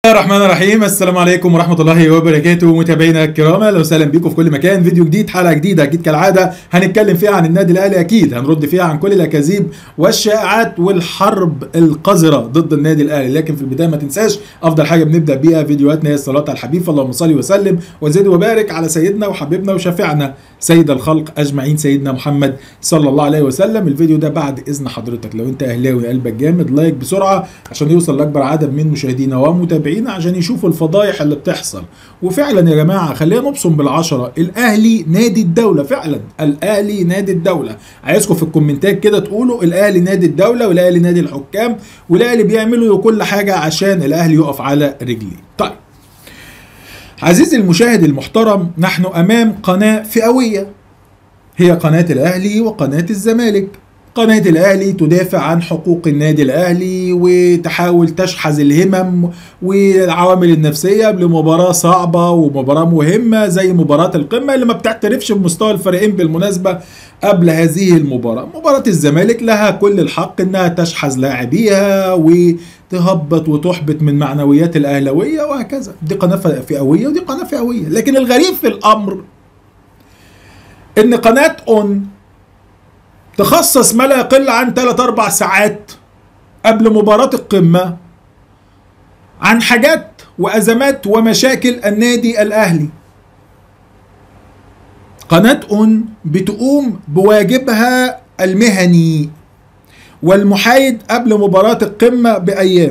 الله الرحمن الرحيم السلام عليكم ورحمة الله وبركاته متابعينا الكرام اهلا وسهلا بيكم في كل مكان فيديو جديد حلقة جديدة اكيد كالعادة هنتكلم فيها عن النادي الاهلي اكيد هنرد فيها عن كل الاكاذيب والشائعات والحرب القذرة ضد النادي الاهلي لكن في البداية ما تنساش افضل حاجة بنبدأ بيها فيديوهاتنا هي الصلاة على الحبيب اللهم صل وسلم وزد وبارك على سيدنا وحبيبنا وشفيعنا سيد الخلق اجمعين سيدنا محمد صلى الله عليه وسلم الفيديو ده بعد اذن حضرتك لو انت اهلاوي قلبك جامد لايك بسرعة عشان يوصل لاكبر عدد من مشاهدينا ومتابعينا عشان يشوفوا الفضايح اللي بتحصل وفعلا يا جماعه خلينا نبصم بالعشره الاهلي نادي الدوله فعلا الاهلي نادي الدوله عايزكم في الكومنتات كده تقولوا الاهلي نادي الدوله والاهلي نادي الحكام والاهلي بيعملوا كل حاجه عشان الاهلي يقف على رجليه طيب عزيزي المشاهد المحترم نحن امام قناه فئويه هي قناه الاهلي وقناه الزمالك قناة الأهلي تدافع عن حقوق النادي الأهلي وتحاول تشحذ الهمم والعوامل النفسية لمباراة صعبة ومباراة مهمة زي مباراة القمة اللي ما بتعترفش بمستوى الفريقين بالمناسبة قبل هذه المباراة مباراة الزمالك لها كل الحق انها تشحذ لاعبيها وتهبط وتحبط من معنويات الأهلوية وهكذا دي قناة فئوية ودي قناة فئوية لكن الغريب في الأمر ان قناة اون تخصص ما لا يقل عن 3 4 ساعات قبل مباراة القمة عن حاجات وأزمات ومشاكل النادي الأهلي قناة أون بتقوم بواجبها المهني والمحايد قبل مباراة القمة بأيام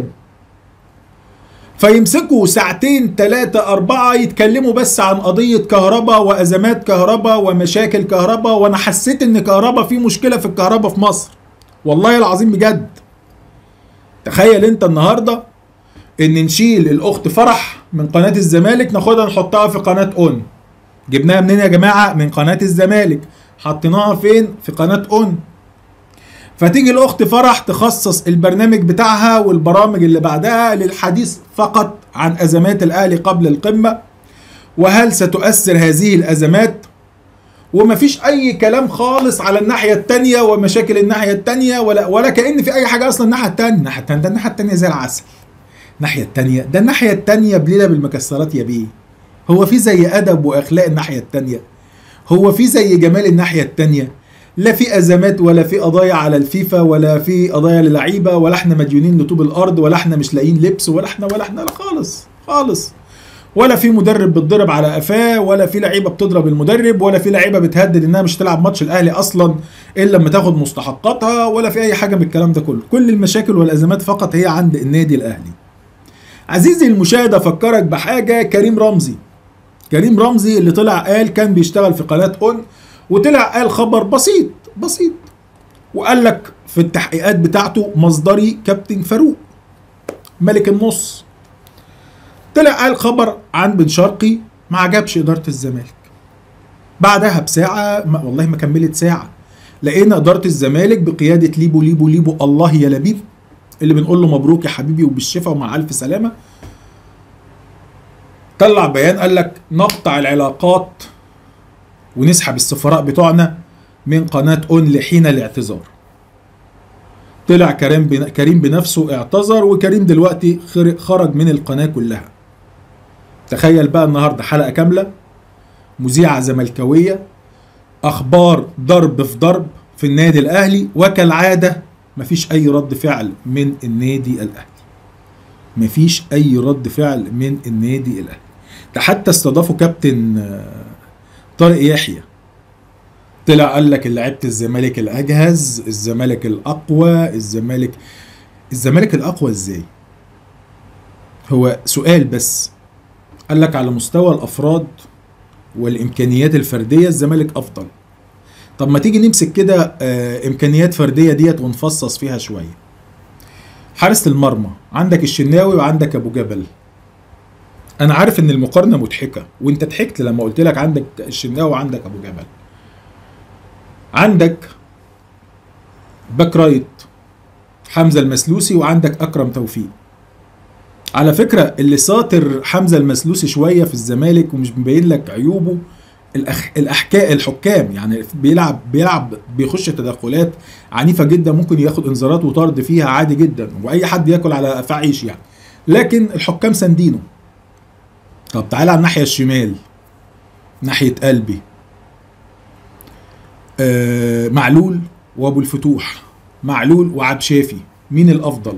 فيمسكوا ساعتين ثلاثة أربعة يتكلموا بس عن قضية كهرباء وأزمات كهرباء ومشاكل كهرباء وأنا حسيت إن كهرباء في مشكلة في الكهرباء في مصر والله العظيم بجد تخيل أنت النهاردة إن نشيل الأخت فرح من قناة الزمالك ناخدها نحطها في قناة أون جبناها منين يا جماعة من قناة الزمالك حطيناها فين في قناة أون فتيجي الاخت فرح تخصص البرنامج بتاعها والبرامج اللي بعدها للحديث فقط عن ازمات الاهلي قبل القمه وهل ستؤثر هذه الازمات ومفيش اي كلام خالص على الناحيه التانية ومشاكل الناحيه التانية ولا ولا كان في اي حاجه اصلا الناحيه التانية الناحيه التانية ده الناحيه التانية زي العسل الناحيه التانية ده الناحيه التانية بليله بالمكسرات يا بيه هو في زي ادب واخلاق الناحيه التانية هو في زي جمال الناحيه التانية لا في ازمات ولا في قضايا على الفيفا ولا في قضايا للعيبه ولا احنا مديونين لطوب الارض ولا احنا مش لاقيين لبس ولا احنا ولا احنا لا خالص خالص ولا في مدرب بتضرب على قفاه ولا في لعيبه بتضرب المدرب ولا في لعيبه بتهدد انها مش تلعب ماتش الاهلي اصلا الا لما تاخد مستحقاتها ولا في اي حاجه من الكلام ده كله كل المشاكل والازمات فقط هي عند النادي الاهلي عزيزي المشاهد افكرك بحاجه كريم رمزي كريم رمزي اللي طلع قال كان بيشتغل في قناه اون وطلع قال خبر بسيط بسيط وقال لك في التحقيقات بتاعته مصدري كابتن فاروق ملك النص طلع قال خبر عن بن شرقي ما عجبش اداره الزمالك بعدها بساعه ما والله ما كملت ساعه لقينا اداره الزمالك بقياده ليبو ليبو ليبو الله يا لبيب اللي بنقول له مبروك يا حبيبي وبالشفا ومع الف سلامه طلع بيان قال لك نقطع العلاقات ونسحب السفراء بتوعنا من قناة اون لحين الاعتذار طلع كريم بن... كريم بنفسه اعتذر وكريم دلوقتي خرج من القناة كلها تخيل بقى النهاردة حلقة كاملة مذيعة زملكاوية أخبار ضرب في ضرب في النادي الأهلي وكالعادة مفيش أي رد فعل من النادي الأهلي مفيش أي رد فعل من النادي الأهلي ده حتى استضافوا كابتن طارق يحيى طلع قال لك لعيبه الزمالك الاجهز الزمالك الاقوى الزمالك الزمالك الاقوى ازاي هو سؤال بس قال لك على مستوى الافراد والامكانيات الفرديه الزمالك افضل طب ما تيجي نمسك كده امكانيات فرديه ديت ونفصص فيها شويه حارس المرمى عندك الشناوي وعندك ابو جبل انا عارف ان المقارنه مضحكه وانت ضحكت لما قلت لك عندك الشناوي وعندك ابو جبل عندك باك رايت حمزه المسلوسي وعندك اكرم توفيق على فكره اللي ساطر حمزه المسلوسي شويه في الزمالك ومش مبين لك عيوبه الأخ... الاحكام الحكام يعني بيلعب بيلعب بيخش تدخلات عنيفه جدا ممكن ياخد انذارات وطرد فيها عادي جدا واي حد ياكل على قفاه عيش يعني لكن الحكام ساندينه طب تعالى على الناحيه الشمال ناحيه قلبي آه معلول وابو الفتوح معلول وعبد شافي مين الافضل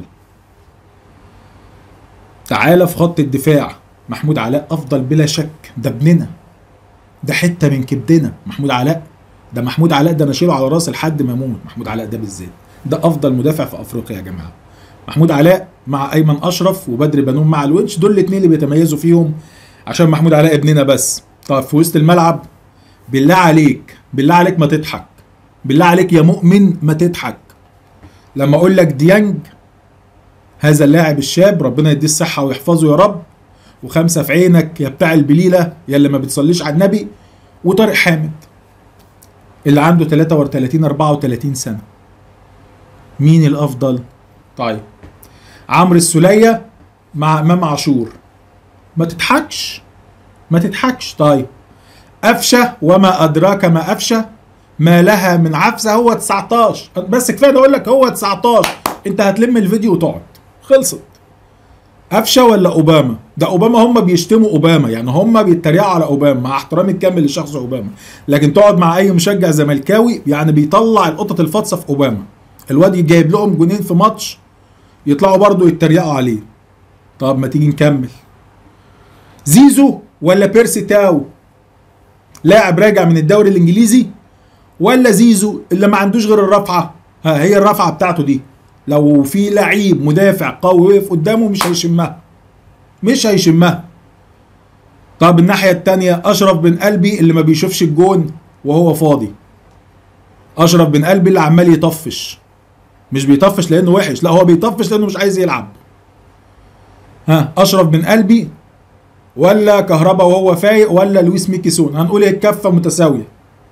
تعالى في خط الدفاع محمود علاء افضل بلا شك ده ابننا ده حته من كبدنا محمود علاء ده محمود علاء ده انا اشيله على راسي لحد ما اموت محمود علاء ده بالذات ده افضل مدافع في افريقيا يا جماعه محمود علاء مع ايمن اشرف وبدر بنون مع الونش دول الاثنين اللي بيتميزوا فيهم عشان محمود علاء ابننا بس طب في وسط الملعب بالله عليك بالله عليك ما تضحك بالله عليك يا مؤمن ما تضحك لما اقول لك ديانج هذا اللاعب الشاب ربنا يديه الصحه ويحفظه يا رب وخمسه في عينك يا بتاع البليله يا اللي ما بتصليش على النبي وطارق حامد اللي عنده 33 34 سنه مين الافضل طيب عمرو السوليه مع امام عاشور ما تضحكش ما تضحكش طيب قفشه وما ادراك ما قفشه ما لها من عفسه هو 19 بس كفايه اقول لك هو 19 انت هتلم الفيديو وتقعد خلصت قفشه ولا اوباما ده اوباما هم بيشتموا اوباما يعني هم بيتريقوا على اوباما مع احترامي الكامل لشخص اوباما لكن تقعد مع اي مشجع زملكاوي يعني بيطلع القطط الفاطسه في اوباما الواد جايب لهم جونين في ماتش يطلعوا برضو يتريقوا عليه طب ما تيجي نكمل زيزو ولا بيرسي تاو لاعب راجع من الدوري الانجليزي ولا زيزو اللي ما عندوش غير الرفعه ها هي الرفعه بتاعته دي لو في لعيب مدافع قوي وقف قدامه مش هيشمها مش هيشمها طب الناحيه التانية اشرف بن قلبي اللي ما بيشوفش الجون وهو فاضي اشرف بن قلبي اللي عمال يطفش مش بيطفش لانه وحش لا هو بيطفش لانه مش عايز يلعب ها اشرف بن قلبي ولا كهربا وهو فايق ولا لويس ميكيسون هنقول ايه الكفه متساويه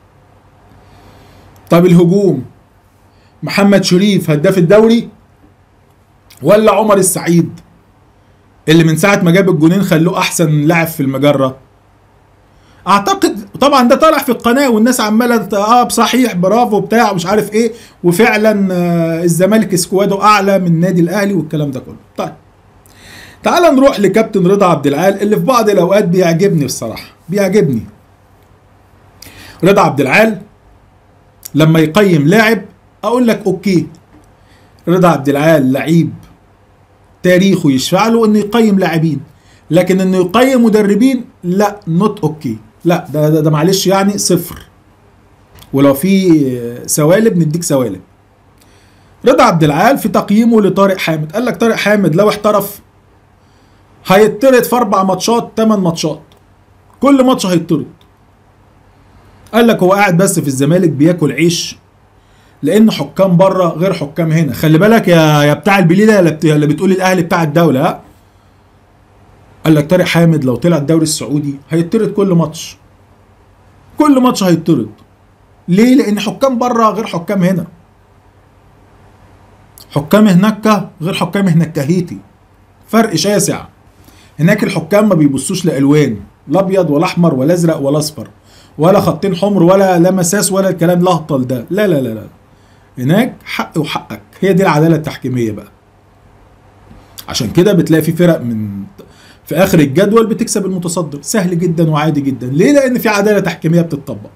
طب الهجوم محمد شريف هداف الدوري ولا عمر السعيد اللي من ساعه ما جاب الجونين خلوه احسن لاعب في المجره اعتقد طبعا ده طالع في القناه والناس عماله اه صحيح برافو بتاع مش عارف ايه وفعلا آه الزمالك سكواده اعلى من النادي الاهلي والكلام ده كله طيب تعال نروح لكابتن رضا عبد العال اللي في بعض الاوقات بيعجبني الصراحه بيعجبني رضا عبد العال لما يقيم لاعب اقول لك اوكي رضا عبد العال لعيب تاريخه يشفع له انه يقيم لاعبين لكن انه يقيم مدربين لا نوت اوكي لا ده, ده, ده معلش يعني صفر ولو في سوالب نديك سوالب رضا عبد العال في تقييمه لطارق حامد قال لك طارق حامد لو احترف هيطرد في اربع ماتشات ثمان ماتشات كل ماتش هيطرد قال لك هو قاعد بس في الزمالك بياكل عيش لان حكام بره غير حكام هنا خلي بالك يا يا بتاع البليله اللي بتقول الاهلي بتاع الدوله ها قال لك طارق حامد لو طلع الدوري السعودي هيطرد كل ماتش كل ماتش هيطرد ليه لان حكام بره غير حكام هنا حكام هناك غير حكام هناك هيتي فرق شاسع هناك الحكام ما بيبصوش لالوان لا ابيض ولا احمر ولا ازرق ولا اصفر ولا خطين حمر ولا لا مساس ولا الكلام الاهطل ده لا لا لا لا هناك حق وحقك هي دي العداله التحكيميه بقى عشان كده بتلاقي في فرق من في اخر الجدول بتكسب المتصدر سهل جدا وعادي جدا ليه لان في عداله تحكيميه بتطبق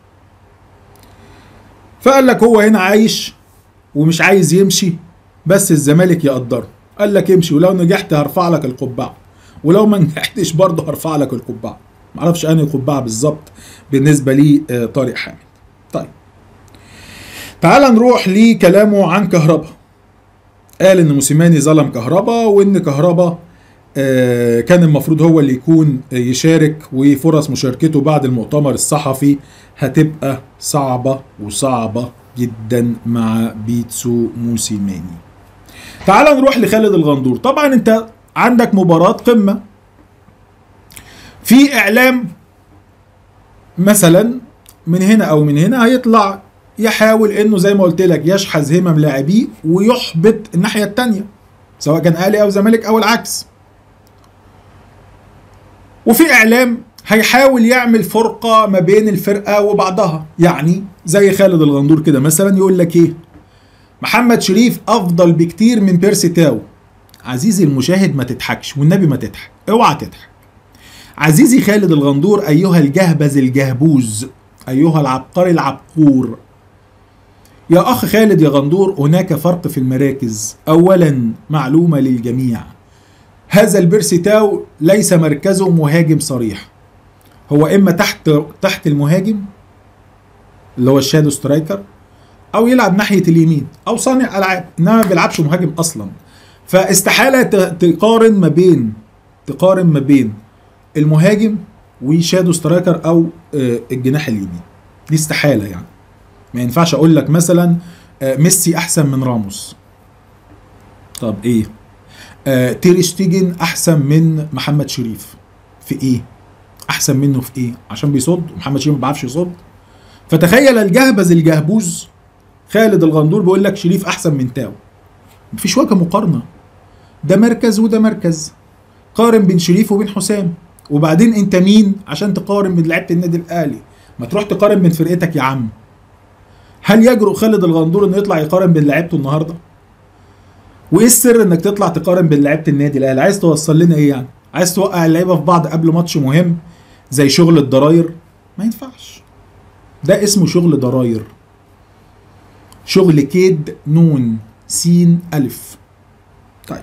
فقال لك هو هنا عايش ومش عايز يمشي بس الزمالك يقدره قال لك امشي ولو نجحت هرفع لك القبعه ولو ما نجحتش برضه هرفع لك القبعه معرفش انهي قبعه بالظبط بالنسبه لي طارق حامد طيب تعال نروح لكلامه عن كهربا قال ان موسيماني ظلم كهربا وان كهربا كان المفروض هو اللي يكون يشارك وفرص مشاركته بعد المؤتمر الصحفي هتبقى صعبة وصعبة جدا مع بيتسو موسيماني تعال نروح لخالد الغندور طبعا انت عندك مباراة قمة في اعلام مثلا من هنا او من هنا هيطلع يحاول انه زي ما قلت لك يشحذ همم لاعبيه ويحبط الناحيه الثانيه سواء كان اهلي او زمالك او العكس وفي اعلام هيحاول يعمل فرقه ما بين الفرقه وبعضها يعني زي خالد الغندور كده مثلا يقول لك ايه محمد شريف افضل بكتير من بيرسي تاو عزيزي المشاهد ما تضحكش والنبي ما تضحك اوعى تضحك عزيزي خالد الغندور ايها الجهبذ الجهبوز ايها العبقري العبقور يا اخ خالد يا غندور هناك فرق في المراكز اولا معلومه للجميع هذا البيرسي تاو ليس مركزه مهاجم صريح هو اما تحت تحت المهاجم اللي هو الشادو سترايكر او يلعب ناحيه اليمين او صانع العاب انما ما بيلعبش مهاجم اصلا فاستحاله ت- تقارن ما بين تقارن ما بين المهاجم وشادو سترايكر او آه، الجناح اليمين دي استحاله يعني ما ينفعش اقول لك مثلا آه، ميسي احسن من راموس طب ايه آه، تير شتيجن احسن من محمد شريف في ايه احسن منه في ايه عشان بيصد ومحمد شريف ما بيعرفش يصد فتخيل الجهبذ الجهبوز خالد الغندور بيقول لك شريف احسن من تاو مفيش وجه مقارنه ده مركز وده مركز قارن بين شريف وبين حسام وبعدين انت مين عشان تقارن بين لعيبه النادي الاهلي ما تروح تقارن بين فرقتك يا عم هل يجرؤ خالد الغندور انه يطلع يقارن بين لعيبته النهارده وايه السر انك تطلع تقارن بين لعيبه النادي الاهلي عايز توصل لنا ايه يعني عايز توقع اللعيبه في بعض قبل ماتش مهم زي شغل الضراير ما ينفعش ده اسمه شغل ضراير شغل كيد نون سين ألف طيب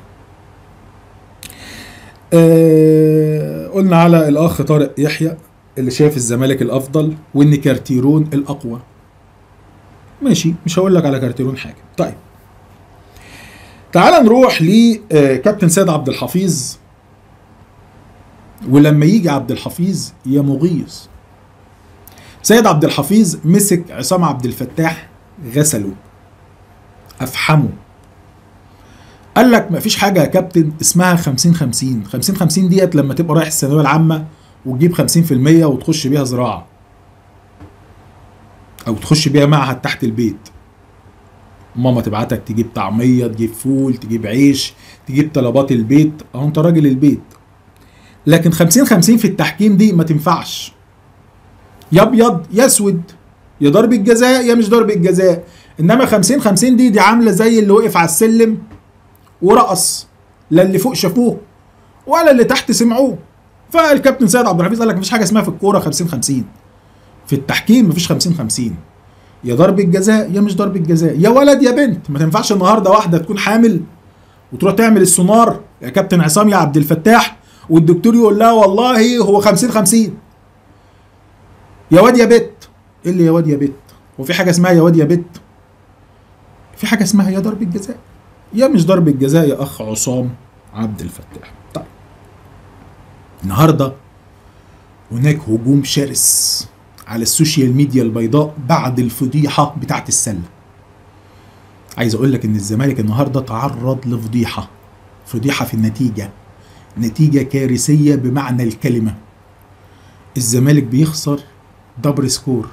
آه قلنا على الأخ طارق يحيى اللي شايف الزمالك الأفضل وإن كارتيرون الأقوى ماشي مش هقول لك على كارتيرون حاجة طيب تعال نروح لكابتن سيد عبد الحفيظ ولما يجي عبد الحفيظ يا مغيظ سيد عبد الحفيظ مسك عصام عبد الفتاح غسله افحمه قال لك مفيش حاجه يا كابتن اسمها 50 50 50 50 ديت لما تبقى رايح الثانويه العامه وتجيب 50% وتخش بيها زراعه او تخش بيها معهد تحت البيت ماما تبعتك تجيب طعميه تجيب فول تجيب عيش تجيب طلبات البيت اهو انت راجل البيت لكن 50 50 في التحكيم دي ما تنفعش يا ابيض يا اسود يا ضرب الجزاء يا مش ضرب الجزاء انما 50 50 دي دي عامله زي اللي وقف على السلم ورقص لا اللي فوق شافوه ولا اللي تحت سمعوه فالكابتن سيد عبد الحفيظ قال لك مفيش حاجه اسمها في الكوره 50 50 في التحكيم مفيش 50 50 يا ضرب الجزاء يا مش ضرب الجزاء يا ولد يا بنت ما تنفعش النهارده واحده تكون حامل وتروح تعمل السونار يا كابتن عصام يا عبد الفتاح والدكتور يقول لها والله هو 50 50 يا واد يا بت ايه اللي يا واد يا بت وفي حاجه اسمها يا واد يا بت في حاجه اسمها يا ضرب الجزاء يا مش ضرب الجزاء يا اخ عصام عبد الفتاح طيب النهارده هناك هجوم شرس على السوشيال ميديا البيضاء بعد الفضيحه بتاعت السله عايز اقول لك ان الزمالك النهارده تعرض لفضيحه فضيحه في النتيجه نتيجه كارثيه بمعنى الكلمه الزمالك بيخسر دبل سكور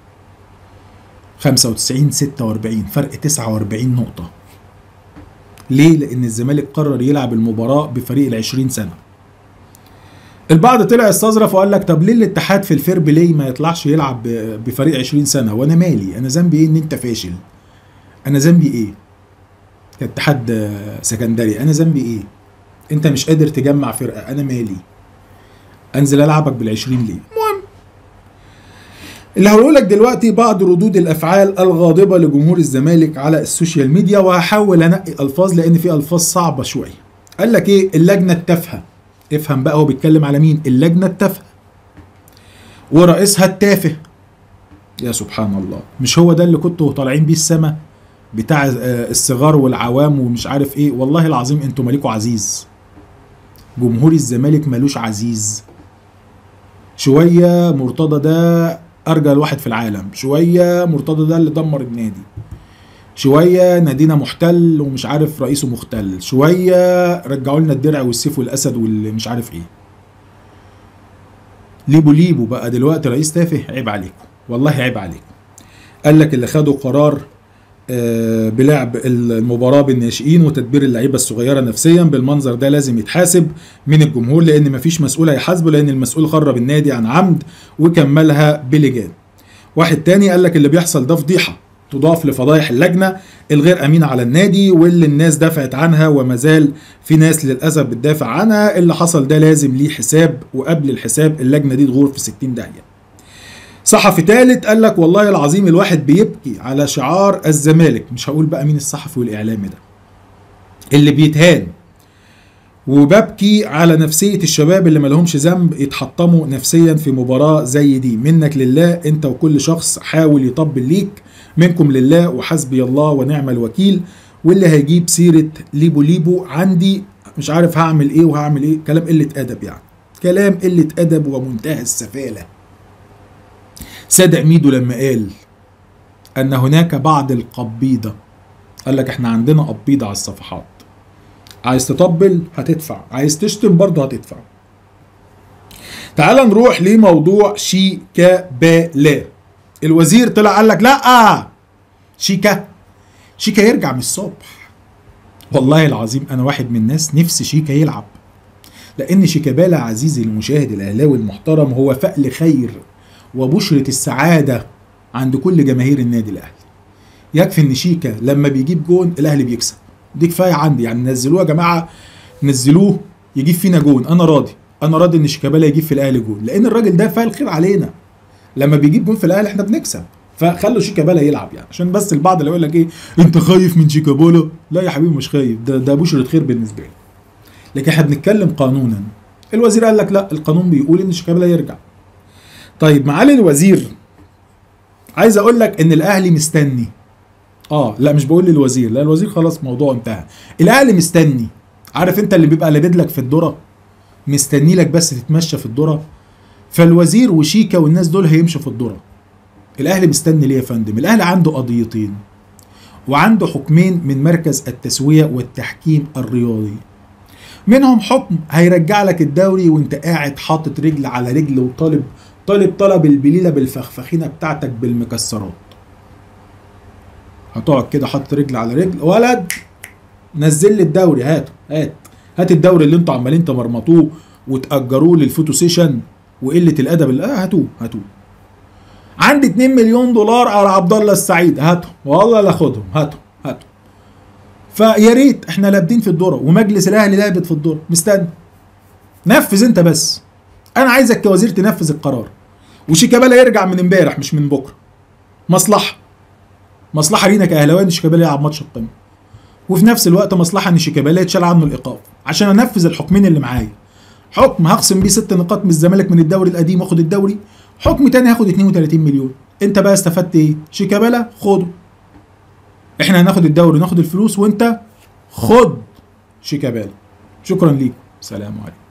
95 46 فرق 49 نقطة ليه؟ لأن الزمالك قرر يلعب المباراة بفريق ال 20 سنة البعض طلع استظرف وقال لك طب ليه الاتحاد في الفير بلاي ما يطلعش يلعب ب- بفريق 20 سنة وانا مالي انا ذنبي ايه ان انت فاشل انا ذنبي ايه كاتحاد آه، سكندري انا ذنبي ايه انت مش قادر تجمع فرقة انا مالي انزل العبك بال20 ليه المهم اللي هقول لك دلوقتي بعض ردود الافعال الغاضبه لجمهور الزمالك على السوشيال ميديا وهحاول انقي الفاظ لان في الفاظ صعبه شويه قال لك ايه اللجنه التافهه افهم بقى هو بيتكلم على مين اللجنه التافهه ورئيسها التافه يا سبحان الله مش هو ده اللي كنتوا طالعين بيه السما بتاع آه، الصغار والعوام ومش عارف ايه والله العظيم انتوا مالكوا عزيز جمهور الزمالك مالوش عزيز شويه مرتضى ده ارجل واحد في العالم شويه مرتضى ده اللي دمر النادي شويه نادينا محتل ومش عارف رئيسه مختل شويه رجعوا لنا الدرع والسيف والاسد واللي مش عارف ايه ليبو ليبو بقى دلوقتي رئيس تافه عيب عليكم والله عيب عليكم قال لك اللي خدوا قرار آه، بلعب المباراه بالناشئين وتدبير اللعيبه الصغيره نفسيا بالمنظر ده لازم يتحاسب من الجمهور لان مفيش مسؤول هيحاسبه لان المسؤول خرب النادي عن عمد وكملها بلجان واحد تاني قال لك اللي بيحصل ده فضيحه تضاف لفضايح اللجنه الغير امينه على النادي واللي الناس دافعت عنها وما زال في ناس للاسف بتدافع عنها اللي حصل ده لازم ليه حساب وقبل الحساب اللجنه دي تغور في 60 داهيه صحفي ثالث قال لك والله العظيم الواحد بيبكي على شعار الزمالك مش هقول بقى مين الصحفي والاعلامي ده اللي بيتهان وببكي على نفسية الشباب اللي ملهمش ذنب يتحطموا نفسيا في مباراة زي دي منك لله انت وكل شخص حاول يطبل ليك منكم لله وحسبي الله ونعم الوكيل واللي هيجيب سيرة ليبو ليبو عندي مش عارف هعمل ايه وهعمل ايه كلام قلة ادب يعني كلام قلة ادب ومنتهى السفالة صادق ميدو لما قال ان هناك بعض القبيضة قال لك احنا عندنا قبيضة على الصفحات عايز تطبل هتدفع عايز تشتم برضه هتدفع تعال نروح لموضوع شيكابالا الوزير طلع قال لك لا شيكا شيكا يرجع من الصبح والله العظيم انا واحد من الناس نفسي شيكا يلعب لان شيكابالا عزيزي المشاهد الاهلاوي المحترم هو فأل خير وبشرة السعادة عند كل جماهير النادي الاهلي يكفي ان شيكا لما بيجيب جون الاهلي بيكسب دي كفايه عندي يعني نزلوه يا جماعه نزلوه يجيب فينا جون انا راضي انا راضي ان شيكابالا يجيب في الاهلي جون لان الراجل ده فاعل خير علينا لما بيجيب جون في الاهلي احنا بنكسب فخلوا شيكابالا يلعب يعني عشان بس البعض اللي يقول لك ايه انت خايف من شيكابالا لا يا حبيبي مش خايف ده ده بشرة خير بالنسبه لي لكن احنا بنتكلم قانونا الوزير قال لك لا القانون بيقول ان شيكابالا يرجع طيب معالي الوزير عايز اقول لك ان الاهلي مستني اه لا مش بقول للوزير لا الوزير خلاص موضوع انتهى الاهلي مستني عارف انت اللي بيبقى لابد لك في الذره مستني لك بس تتمشى في الذره فالوزير وشيكا والناس دول هيمشوا في الذره الاهلي مستني ليه يا فندم الاهلي عنده قضيتين وعنده حكمين من مركز التسويه والتحكيم الرياضي منهم حكم هيرجع لك الدوري وانت قاعد حاطط رجل على رجل وطالب طالب طلب البليله بالفخفخينه بتاعتك بالمكسرات هتقعد كده حاطط رجل على رجل ولد نزل لي الدوري هاته هات هات الدوري اللي انتوا عمالين تمرمطوه وتأجروه للفوتو سيشن وقله الادب اللي آه هاتوه هاتوه عندي 2 مليون دولار على عبد الله السعيد هاتهم والله لا خدهم هاتهم هاتهم فيا ريت احنا لابدين في الدوره ومجلس الاهلي لابد في الدوره مستني نفذ انت بس انا عايزك كوزير تنفذ القرار وشيكابالا يرجع من امبارح مش من بكره مصلحه مصلحه لينا كاهلاويه ان شيكابالا يلعب ماتش القمه وفي نفس الوقت مصلحه ان شيكابالا يتشال عنه الايقاف عشان انفذ الحكمين اللي معايا حكم هخصم بيه ست نقاط من الزمالك من الدوري القديم واخد الدوري حكم تاني هاخد 32 مليون انت بقى استفدت ايه شيكابالا خده احنا هناخد الدوري ناخد الفلوس وانت خد شيكابالا شكرا ليكم سلام عليكم